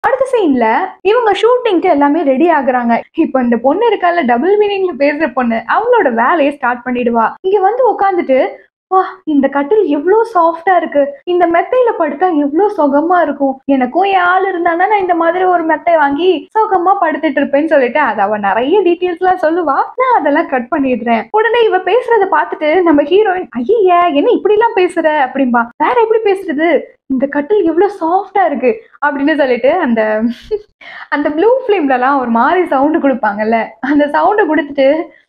அடுத்த சீன்ல இவங்க ஷூட்டிங்க்கு எல்லாமே ரெடி ஆகுறாங்க இப்போ இந்த பொண்ணு இருக்கால டபுள் மீனிங்ல பேசுற பொண்ணு அவளோட வேலையை ஸ்டார்ட் பண்ணிடுவா இங்க வந்து உட்காந்துட்டு வா இந்த கட்டில் எவ்வளோ சாஃப்டா இருக்கு இந்த மெத்தையில படுத்தா எவ்வளோ சுகமா இருக்கும் எனக்கும் என் ஆள் இருந்தானா நான் இந்த மாதிரி ஒரு மெத்தை வாங்கி சுகமா படுத்துட்டு இருப்பேன்னு சொல்லிட்டு அது அவ நிறைய டீட்டெயில்ஸ் எல்லாம் சொல்லுவா நான் அதெல்லாம் கட் பண்ணிடுறேன் உடனே இவ பேசுறத பார்த்துட்டு நம்ம ஹீரோயின் ஐய என்ன இப்படி எல்லாம் பேசுற அப்படின்பா வேற எப்படி பேசுறது இந்த கட்டில் எவ்வளவு சாஃப்டா இருக்கு அப்படின்னு சொல்லிட்டு அந்த அந்த ப்ளூ ஃபிலிம்லலாம் ஒரு மாதிரி சவுண்டு கொடுப்பாங்கல்ல அந்த சவுண்டை கொடுத்துட்டு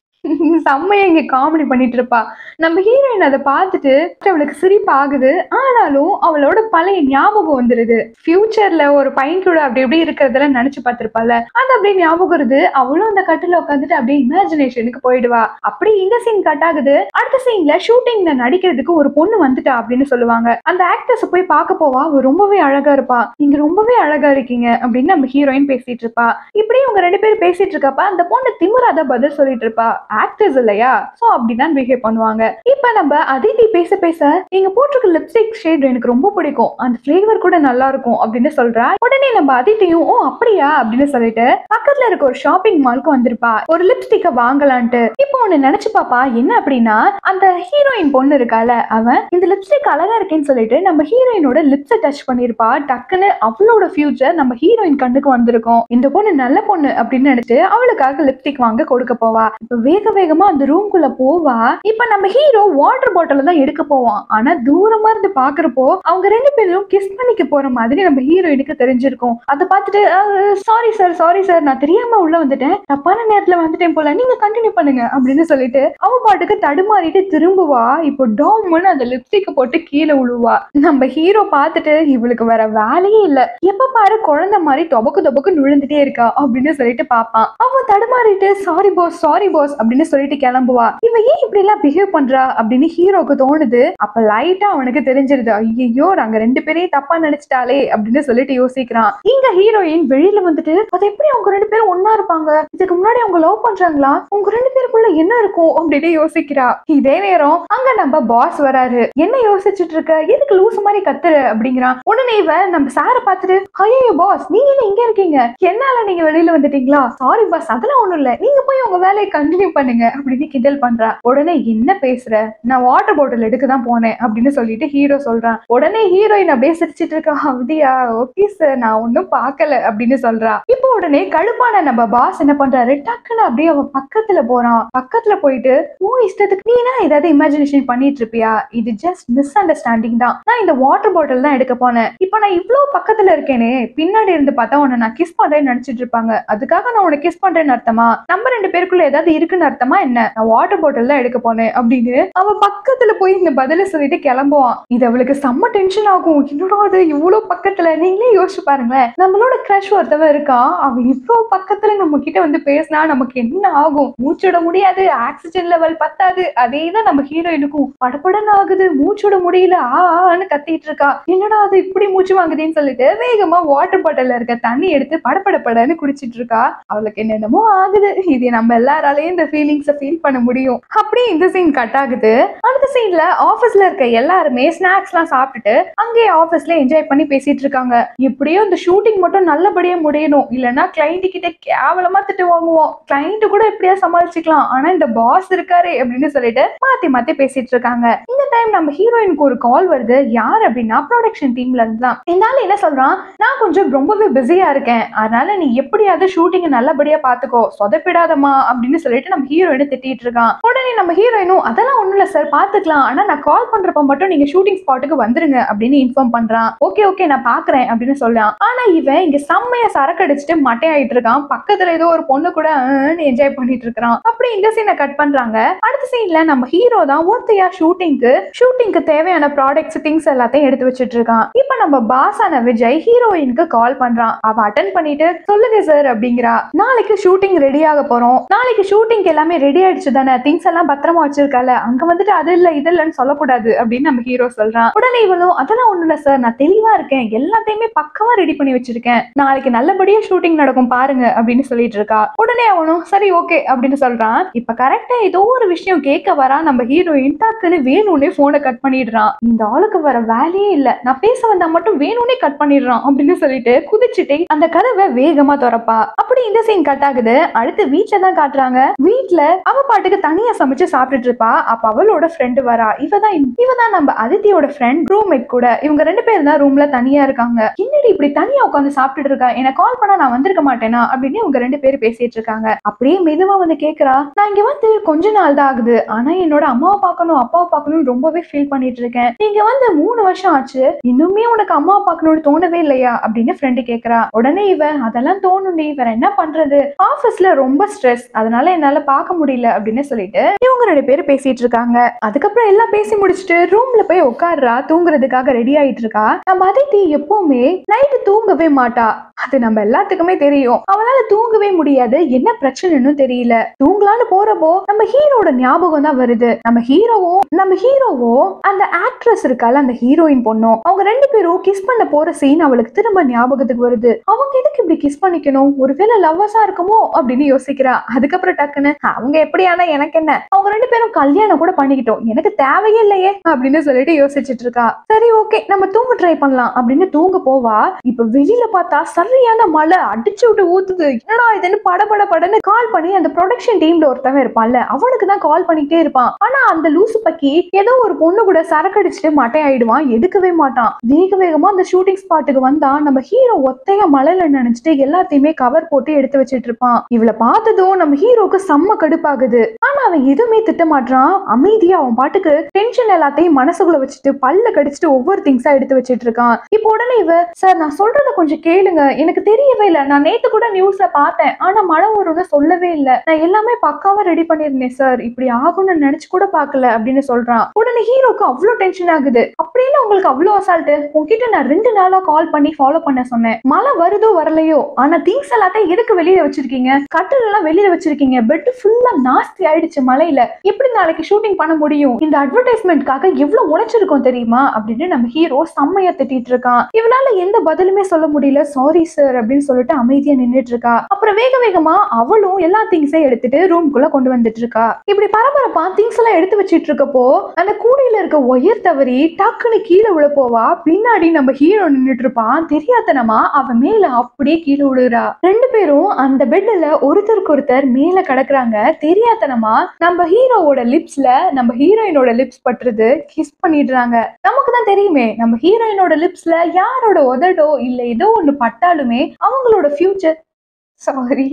செம்மையா இங்க காமெடி பண்ணிட்டு இருப்பா நம்ம ஹீரோயின் அதை பார்த்துட்டு அவளுக்கு சிரிப்பு ஆகுது ஆனாலும் அவளோட பழைய ஞாபகம் வந்துருது ஃபியூச்சர்ல ஒரு பையன் கூட அப்படி இப்படி இருக்கிறதெல்லாம் நினைச்சு பார்த்திருப்பால அது அப்படியே ஞாபகம் வருது அவளும் அந்த கட்டில உட்காந்துட்டு அப்படியே இமேஜினேஷனுக்கு போயிடுவா அப்படி இந்த சீன் கட் ஆகுது அடுத்த சீன்ல ஷூட்டிங்ல நடிக்கிறதுக்கு ஒரு பொண்ணு வந்துட்டா அப்படின்னு சொல்லுவாங்க அந்த ஆக்டர்ஸ் போய் பார்க்க போவா அவ ரொம்பவே அழகா இருப்பா நீங்க ரொம்பவே அழகா இருக்கீங்க அப்படின்னு நம்ம ஹீரோயின் பேசிட்டு இருப்பா இப்படி இவங்க ரெண்டு பேரும் பேசிட்டு இருக்கப்ப அந்த பொண்ணு திமிராத பதில் சொல்லிட்டு இருப்பா ஆக்டர்ஸ் இல்லையா சோ அப்படிதான் பிஹேவ் பண்ணுவாங்க இப்ப நம்ம அதிதி பேச பேச நீங்க போட்டிருக்க லிப்ஸ்டிக் ஷேட் எனக்கு ரொம்ப பிடிக்கும் அந்த ஃபிளேவர் கூட நல்லா இருக்கும் அப்படின்னு சொல்றா உடனே நம்ம அதித்தியும் ஓ அப்படியா அப்படின்னு சொல்லிட்டு பக்கத்துல இருக்க ஒரு ஷாப்பிங் மால்க்கு வந்திருப்பா ஒரு லிப்ஸ்டிக்க வாங்கலான்ட்டு இப்போ ஒண்ணு நினைச்சு பாப்பா என்ன அப்படின்னா அந்த ஹீரோயின் பொண்ணு இருக்கால அவன் இந்த லிப்ஸ்டிக் அழகா இருக்கேன்னு சொல்லிட்டு நம்ம ஹீரோயினோட லிப்ஸை டச் பண்ணிருப்பா டக்குன்னு அவளோட ஃபியூச்சர் நம்ம ஹீரோயின் கண்ணுக்கு வந்திருக்கும் இந்த பொண்ணு நல்ல பொண்ணு அப்படின்னு நினைச்சு அவளுக்காக லிப்ஸ்டிக் வாங்க கொடுக்க போவா இப்ப வேக வேகமா அந்த ரூம்குள்ள போவா இப்ப நம்ம ஹீரோ வாட்டர் பாட்டில தான் எடுக்க போவான் ஆனா தூரமா இருந்து பாக்குறப்போ அவங்க ரெண்டு பேரும் கிஸ் பண்ணிக்க போற மாதிரி நம்ம ஹீரோயினுக்கு தெரிஞ்சிருக்கும் அதை பார்த்துட்டு சாரி சார் சாரி சார் நான் தெரியாம உள்ள வந்துட்டேன் தப்பான நேரத்துல வந்துட்டேன் போல நீங்க கண்டினியூ பண்ணுங்க அப்படின்னு சொல்லிட்டு அவ பாட்டுக்கு தடுமாறிட்டு திரும்புவா இப்போ டோம்னு அந்த லிப்ஸ்டிக் போட்டு கீழே விழுவா நம்ம ஹீரோ பார்த்துட்டு இவளுக்கு வேற வேலையே இல்ல எப்ப பாரு குழந்தை மாதிரி தொபக்கு தொபக்கு நுழைந்துட்டே இருக்கா அப்படின்னு சொல்லிட்டு பாப்பான் அவ தடுமாறிட்டு சாரி பாஸ் சாரி பாஸ் அப்படின்னு சொல்லிட்டு கிளம்புவா இவ ஏன் இப்படி எல்லாம் பிஹேவ் பண்றா அப்படின்னு ஹீரோக்கு தோணுது அப்ப லைட்டா அவனுக்கு தெரிஞ்சிருது ஐயோ நாங்க ரெண்டு பேரையும் தப்பா நினைச்சிட்டாலே அப்படின்னு சொல்லிட்டு யோசிக்கிறான் இங்க ஹீரோயின் வெளியில வந்துட்டு அது எப்படி அவங்க ரெண்டு பேரும் ஒன்னா இருப்பாங்க இதுக்கு முன்னாடி அவங்க லவ் பண்றாங்களா உங்க ரெண்டு பேருக்குள்ள என்ன இருக்கும் அப்படின்னு யோசிக்கிறா இதே நேரம் அங்க நம்ம பாஸ் வராரு என்ன யோசிச்சுட்டு இருக்க எதுக்கு லூசு மாதிரி கத்துற அப்படிங்கிறான் உடனே இவன் நம்ம சார பார்த்துட்டு ஐயோ பாஸ் நீங்க என்ன இங்க இருக்கீங்க என்னால நீங்க வெளியில வந்துட்டீங்களா சாரி பாஸ் அதெல்லாம் ஒண்ணும் இல்ல நீங்க போய் உங்க வேலையை கண்டினியூ பண்ணுங்க அப்படின்னு கிண்டல் பண்றா உடனே என்ன பேசுற நான் வாட்டர் பாட்டில் எடுக்க தான் போனேன் அப்படின்னு சொல்லிட்டு ஹீரோ சொல்றான் உடனே ஹீரோயின் அப்படியே சிரிச்சிட்டு இருக்கா அப்படியா ஓகே சார் நான் ஒன்னும் பார்க்கல அப்படின்னு சொல்றா இப்போ உடனே கடுப்பான நம்ம பாஸ் என்ன பண்றாரு டக்குன்னு அப்படியே அவ பக்கத்துல போறான் பக்கத்துல போயிட்டு உன் இஷ்டத்துக்கு நீ என்ன ஏதாவது இமேஜினேஷன் பண்ணிட்டு இருப்பியா இது ஜஸ்ட் மிஸ் அண்டர்ஸ்டாண்டிங் தான் நான் இந்த வாட்டர் பாட்டில் தான் எடுக்க போனேன் இப்போ நான் இவ்ளோ பக்கத்துல இருக்கேனே பின்னாடி இருந்து பார்த்தா உன்னை நான் கிஸ் பண்றேன்னு நினைச்சிட்டு இருப்பாங்க அதுக்காக நான் உன்னை கிஸ் பண்றேன்னு அர்த்தமா நம்ம ரெண்டு பேருக்குள்ள ஏதாவது இருக்குன்னு அர்த்தமா என்ன நான் வாட்டர் பாட்டில் தான் எடுக்க போனேன் அப்படின்னு அவ பக்கத்துல போய் இந்த பதில சொல்லிட்டு கிளம்புவான் இது அவளுக்கு செம்ம டென்ஷன் ஆகும் என்னடா அது இவ்வளவு பக்கத்துல நீங்களே யோசிச்சு பாருங்களேன் நம்மளோட கிரஷ் ஒருத்தவன் இருக்கான் அவன் இவ்வளவு பக்கத்துல நம்ம கிட்ட வந்து பேசினா நமக்கு என்ன ஆகும் மூச்சுட முடியாது ஆக்சிஜன் லெவல் பத்தாது அதே தான் நம்ம ஹீரோயினுக்கும் படபடன்னு ஆகுது மூச்சுட முடியல ஆ ஆன்னு கத்திட்டு இருக்கா என்னடா அது இப்படி மூச்சு வாங்குதேன்னு சொல்லிட்டு வேகமா வாட்டர் பாட்டில்ல இருக்க தண்ணி எடுத்து படபடப்படன்னு குடிச்சிட்டு இருக்கா அவளுக்கு என்னென்னமோ ஆகுது இது நம்ம எல்லாராலையும் இந்த ஃபீலிங்ஸை ஃபீல் பண்ண முடியும் அப்படியே இந்த சீன் கட் ஆகுது அடுத்த சீன்ல ஆபீஸ்ல இருக்க எல்லாருமே ஸ்நாக்ஸ் எல்லாம் சாப்பிட்டுட்டு அங்கேயே ஆபீஸ்ல என்ஜாய் பண்ணி பேசிட்டு இருக்காங்க எப்படியோ இந்த ஷூட்டிங் மட்டும் நல்லபடியா முடியணும் இல்லைன்னா கிளைண்ட் கிட்ட கேவலமா திட்டு வாங்குவோம் கிளைண்ட் கூட எப்படியா சமாளிச்சுக்கலாம் ஆனா இந்த பாஸ் இருக்காரு அப்படின்னு சொல்லிட்டு மாத்தி மாத்தி பேசிட்டு இருக்காங்க இந்த டைம் நம்ம ஹீரோயினுக்கு ஒரு கால் வருது யார் அப்படின்னா ப்ரொடக்ஷன் டீம்ல இருந்து தான் என்னால என்ன சொல்றான் நான் கொஞ்சம் ரொம்பவே பிஸியா இருக்கேன் அதனால நீ எப்படியாவது ஷூட்டிங் நல்லபடியா பாத்துக்கோ சொதப்பிடாதமா அப்படின்னு சொல்லிட்டு நம்ம ஹீரோயினை திட்டிட்டு இருக்கான் உடனே நம்ம ஹீரோயினும் அதெல்லாம் ஒண்ணும் இல்ல சார் பாத்துக்கலாம் ஆனா நான் கால் பண்றப்ப மட்டும் நீங்க ஷூட்டிங் ஸ்பாட்டுக்கு வந்துருங்க அப்படின்னு இன்ஃபார்ம் பண்றான் ஓகே ஓகே நான் பாக்குறேன் அப்படின்னு சொல்றான் ஆனா இவன் இங்க செம்மையா சரக்கு அடிச்சுட்டு மட்டையாயிட்டு இருக்கான் பக்கத்துல ஏதோ ஒரு பொண்ணு கூட என்ஜாய் பண்ணிட்டு இருக்கான் அப்படி இந்த சீனை கட் பண்றாங்க அடுத்த சீன்ல நம்ம ஹீரோ தான் ஒத்தையா ஷூட்டிங்க்கு ஷூட்டிங்க்கு தேவையான ப்ராடக்ட்ஸ் திங்ஸ் எல்லாத்தையும் எடுத்து வச்சிட்டு இருக்கான் இப்ப நம்ம பாஸான விஜய் ஹீரோயினுக்கு கால் பண்றான் அவ அட்டன் பண்ணிட்டு சொல்லுங்க சார் அப்படிங்கிறா நாளைக்கு ஷூட்டிங் ரெடி ஆக போறோம் நாளைக்கு ஷூட்டிங் எல்லாமே ரெடி ஆயிடுச்சு தானே திங்ஸ் எல்லாம் பத்திரமா வச்சிருக்கால அங்க வந்துட்டு அது இல்ல இது இல்லைன்னு சொல்லக்கூடாது அப்படின்னு நம்ம ஹீரோ சொல்றான் உடனே இவளும் அதெல்லாம் ஒண்ணும் இல்ல சார் நான் தெளிவா இருக்கேன் எல்லாத்தையுமே பக்கவா ரெடி ரெடி பண்ணி வச்சிருக்கேன் நாளைக்கு நல்லபடியா ஷூட்டிங் நடக்கும் பாருங்க அப்படின்னு சொல்லிட்டு இருக்கா உடனே அவனும் சரி ஓகே அப்படின்னு சொல்றான் இப்ப கரெக்டா ஏதோ ஒரு விஷயம் கேட்க வரா நம்ம ஹீரோயின் டக்குன்னு வேணும்னே போனை கட் பண்ணிடுறான் இந்த ஆளுக்கு வர வேலையே இல்ல நான் பேச வந்தா மட்டும் வேணும்னே கட் பண்ணிடுறான் அப்படின்னு சொல்லிட்டு குதிச்சுட்டே அந்த கதவை வேகமா திறப்பா அப்படி இந்த சீன் கட் ஆகுது அடுத்து வீட்ல தான் காட்டுறாங்க வீட்ல அவ பாட்டுக்கு தனியா சமைச்சு சாப்பிட்டுட்டு இருப்பா அப்ப அவளோட ஃப்ரெண்டு வரா இவதான் இவதான் நம்ம அதித்தியோட ஃப்ரெண்ட் ரூம்மேட் கூட இவங்க ரெண்டு பேரும் தான் ரூம்ல தனியா இருக்காங்க என்னடி இப்படி தனியா உட்காந்து சாப்பிட்டுட்டு இருக்கா எனக்கு கால் பண்ணா நான் வந்திருக்க மாட்டேனா அப்படின்னு இவங்க ரெண்டு பேரும் பேசிட்டு இருக்காங்க அப்படியே மெதுவா வந்து கேக்குறா நான் இங்க வந்து கொஞ்ச நாள் தான் ஆகுது ஆனா என்னோட அம்மாவை பார்க்கணும் அப்பாவை பார்க்கணும் ரொம்பவே ஃபீல் பண்ணிட்டு இருக்கேன் நீங்க வந்து மூணு வருஷம் ஆச்சு இன்னுமே உனக்கு அம்மாவை பார்க்கணும்னு தோணவே இல்லையா அப்படின்னு ஃப்ரெண்டு கேக்குறா உடனே இவ அதெல்லாம் தோணுண்டி வேற என்ன பண்றது ஆபீஸ்ல ரொம்ப ஸ்ட்ரெஸ் அதனால என்னால பார்க்க முடியல அப்படின்னு சொல்லிட்டு இவங்க ரெண்டு பேரும் பேசிட்டு இருக்காங்க அதுக்கப்புறம் எல்லாம் பேசி முடிச்சுட்டு ரூம்ல போய் உட்கார்றா தூங்குறதுக்காக ரெடி ஆயிட்டு இருக்கா நம்ம அதித்தி எப்பவுமே நைட்டு தூங்கவே மாட்டா அது நம்ம எல்லாத்துக்குமே தெரியும் அவளால தூங்கவே முடியாது என்ன பிரச்சனைன்னு தெரியல தூங்கலான்னு போறப்போ நம்ம ஹீரோட ஞாபகம் தான் வருது நம்ம ஹீரோவும் நம்ம ஹீரோவும் அந்த ஆக்ட்ரஸ் இருக்கால அந்த ஹீரோயின் பொண்ணும் அவங்க ரெண்டு பேரும் கிஸ் பண்ண போற சீன் அவளுக்கு திரும்ப ஞாபகத்துக்கு வருது அவங்க எதுக்கு இப்படி கிஸ் பண்ணிக்கணும் ஒருவேளை லவ்வர்ஸா இருக்குமோ அப்படின்னு யோசிக்கிறா அதுக்கப்புறம் டக்குன்னு அவங்க எப்படியானா எனக்கு என்ன அவங்க ரெண்டு பேரும் கல்யாணம் கூட பண்ணிக்கிட்டோம் எனக்கு தேவையே இல்லையே அப்படின்னு சொல்லிட்டு யோசிச்சுட்டு இருக்கா சரி ஓகே நம்ம தூங்க ட்ரை பண்ணலாம் அப்படின்னு தூங்க போவா இப்ப வெளியில பார்த்தா சரியான மழை அடிச்சு விட்டு ஊத்துது என்னடா இதுன்னு பட பட படன்னு கால் பண்ணி அந்த ப்ரொடக்ஷன் டீம்ல ஒருத்தவன் இருப்பான்ல அவனுக்கு தான் கால் பண்ணிக்கிட்டே இருப்பான் ஆனா அந்த லூசு பக்கி ஏதோ ஒரு பொண்ணு கூட சரக்கு அடிச்சுட்டு மட்டை ஆயிடுவான் எடுக்கவே மாட்டான் வேக வேகமா அந்த ஷூட்டிங் ஸ்பாட்டுக்கு வந்தா நம்ம ஹீரோ ஒத்தைய மழையில நினைச்சிட்டு எல்லாத்தையுமே கவர் போட்டு எடுத்து வச்சிட்டு இருப்பான் இவளை பார்த்ததும் நம்ம ஹீரோக்கு செம்ம கடுப்பாகுது ஆனா அவன் எதுவுமே திட்ட மாட்டான் அமைதியா அவன் பாட்டுக்கு டென்ஷன் எல்லாத்தையும் மனசுக்குள்ள வச்சுட்டு பல்ல கடிச்சிட்டு ஒவ்வொரு திங்ஸா எடுத்து வச்சிட்டு இருக்கான் இப்போ உடனே இவ சார் நான் சொல்றத கொஞ்சம் கேளுங்க எனக்கு தெரியவே இல்லை நான் நேத்து கூட நியூஸ்ல பார்த்தேன் ஆனா மழை வரும்னு சொல்லவே இல்லை நான் எல்லாமே பக்காவா ரெடி பண்ணிருந்தேன் சார் இப்படி ஆகும்னு நினைச்சு கூட பார்க்கல அப்படின்னு சொல்றான் உடனே ஹீரோக்கு அவ்வளவு டென்ஷன் ஆகுது அப்படின்னு உங்களுக்கு அவ்வளவு அசால்ட்டு உங்ககிட்ட நான் ரெண்டு நாளா கால் பண்ணி ஃபாலோ பண்ண சொன்னேன் மழை வருதோ வரலையோ ஆனா திங்ஸ் எல்லாத்தையும் எதுக்கு வெளியில வச்சிருக்கீங்க கட்டில் எல்லாம் வெளியில வச்சிருக்கீங்க பெட் ஃபுல்லா நாஸ்தி ஆயிடுச்சு மழையில எப்படி நாளைக்கு ஷூட்டிங் பண்ண முடியும் இந்த அட்வர்டைஸ்மெண்ட்காக எவ்வளவு உழைச்சிருக்கோம் தெரியுமா அப்படின்னு நம்ம ஹீரோ செம்மையா திட்டிட்டு இருக்கான் இவனால எந்த பதிலுமே சொல்ல முடியல சாரி சார் அப்படின்னு சொல்லிட்டு அமைதியா நின்னுட்டு இருக்கா அப்புறம் வேக வேகமா அவளும் எல்லா திங்ஸையும் எடுத்துட்டு ரூம்குள்ள கொண்டு வந்துட்டு இருக்கா இப்படி பரபரப்பா திங்ஸ் எல்லாம் எடுத்து வச்சிட்டு இருக்கப்போ அந்த கூடையில இருக்க ஒயர் தவறி டக்குன்னு கீழே விழ போவா பின்னாடி நம்ம ஹீரோ நின்னுட்டு இருப்பான் தெரியாதனமா அவன் மேல அப்படியே கீழே விழுறா ரெண்டு பேரும் அந்த பெட்ல ஒருத்தருக்கு ஒருத்தர் மேல கிடக்குறாங்க தெரியாதனமா நம்ம ஹீரோவோட லிப்ஸ்ல நம்ம ஹீரோயினோட லிப்ஸ் பட்டுறது கிஸ் பண்ணிடுறாங்க நமக்கு தான் தெரியுமே நம்ம ஹீரோயினோட லிப்ஸ்ல யாரோட உதடோ இல்ல ஏதோ ஒண்ணு பட்டாலுமே அவங்களோட ஃபியூச்சர் சாரி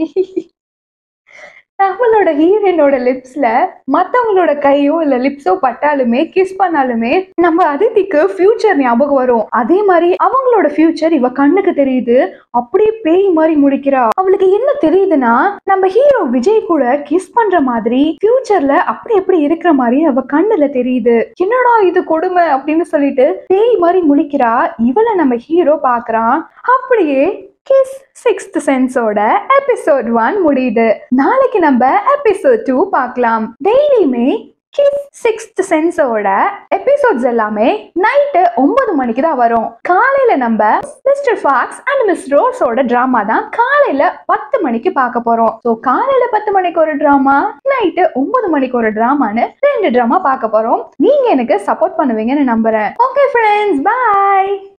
நம்மளோட ஹீரோயினோட லிப்ஸ்ல மத்தவங்களோட கையோ இல்ல லிப்ஸோ பட்டாலுமே கிஸ் பண்ணாலுமே நம்ம அதித்திக்கு ஃபியூச்சர் ஞாபகம் வரும் அதே மாதிரி அவங்களோட ஃபியூச்சர் இவ கண்ணுக்கு தெரியுது அப்படியே பேய் மாதிரி முடிக்கிறா அவளுக்கு என்ன தெரியுதுன்னா நம்ம ஹீரோ விஜய் கூட கிஸ் பண்ற மாதிரி ஃபியூச்சர்ல அப்படி எப்படி இருக்கிற மாதிரி அவ கண்ணுல தெரியுது என்னடா இது கொடுமை அப்படின்னு சொல்லிட்டு பேய் மாதிரி முழிக்கிறா இவளை நம்ம ஹீரோ பாக்குறான் அப்படியே கிஸ் சிக்ஸ்த் சென்ஸோட எபிசோட் ஒன் முடியுது நாளைக்கு நம்ம எபிசோட் டூ பார்க்கலாம் டெய்லியுமே கிஸ் சிக்ஸ்த் சென்ஸோட எபிசோட்ஸ் எல்லாமே நைட்டு ஒன்பது மணிக்கு தான் வரும் காலையில நம்ம மிஸ்டர் ஃபாக்ஸ் அண்ட் மிஸ் ரோஸோட டிராமா தான் காலையில பத்து மணிக்கு பார்க்க போறோம் ஸோ காலையில பத்து மணிக்கு ஒரு டிராமா நைட்டு ஒன்பது மணிக்கு ஒரு டிராமான்னு ரெண்டு டிராமா பார்க்க போறோம் நீங்க எனக்கு சப்போர்ட் பண்ணுவீங்கன்னு நம்புறேன் ஓகே ஃப்ரெண்ட்ஸ் பாய்